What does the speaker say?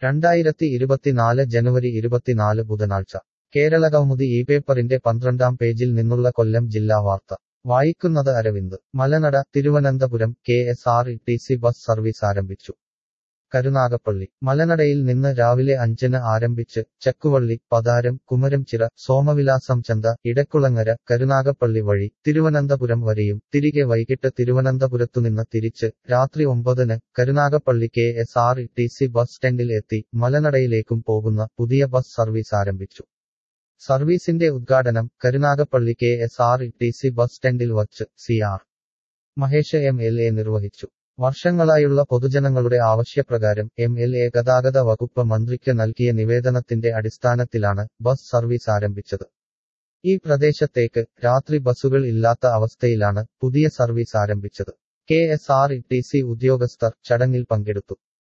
രണ്ടായിരത്തി ഇരുപത്തിനാല് ജനുവരി ഇരുപത്തിനാല് ബുധനാഴ്ച കേരള കൗമുദി ഈ പേപ്പറിന്റെ പന്ത്രണ്ടാം പേജിൽ നിന്നുള്ള കൊല്ലം ജില്ലാ വാർത്ത വായിക്കുന്നത് Aravind Malanada Thiruvananthapuram K S R T C bus ബസ് സർവീസ് ആരംഭിച്ചു കരുനാഗപ്പള്ളി മലനടയിൽ നിന്ന് രാവിലെ അഞ്ചിന് ആരംഭിച്ച് ചക്കുവള്ളി പതാരം കുമരംചിറ സോമവിലാസം ചന്ത ഇടക്കുളങ്ങര കരുനാഗപ്പള്ളി വഴി തിരുവനന്തപുരം വരെയും തിരികെ വൈകിട്ട് തിരുവനന്തപുരത്തുനിന്ന് തിരിച്ച് രാത്രി ഒമ്പതിന് Karunagappally K S R T C bus ബസ് സ്റ്റാൻഡിൽ എത്തി മലനടയിലേക്കും പോകുന്ന പുതിയ ബസ് സർവീസ് ആരംഭിച്ചു സർവീസിന്റെ ഉദ്ഘാടനം Karunagappally K S R T C bus ബസ് സ്റ്റാൻഡിൽ വച്ച് C R Mahesh M L A നിർവഹിച്ചു വർഷങ്ങളായുള്ള പൊതുജനങ്ങളുടെ ആവശ്യപ്രകാരം എം എൽ എ ഗതാഗത വകുപ്പ് മന്ത്രിക്ക് നൽകിയ നിവേദനത്തിന്റെ അടിസ്ഥാനത്തിലാണ് ബസ് സർവീസ് ആരംഭിച്ചത് ഈ പ്രദേശത്തേക്ക് രാത്രി ബസ്സുകൾ ഇല്ലാത്ത അവസ്ഥയിലാണ് പുതിയ സർവീസ് ആരംഭിച്ചത് K S R T C സി ഉദ്യോഗസ്ഥർ ചടങ്ങിൽ പങ്കെടുത്തു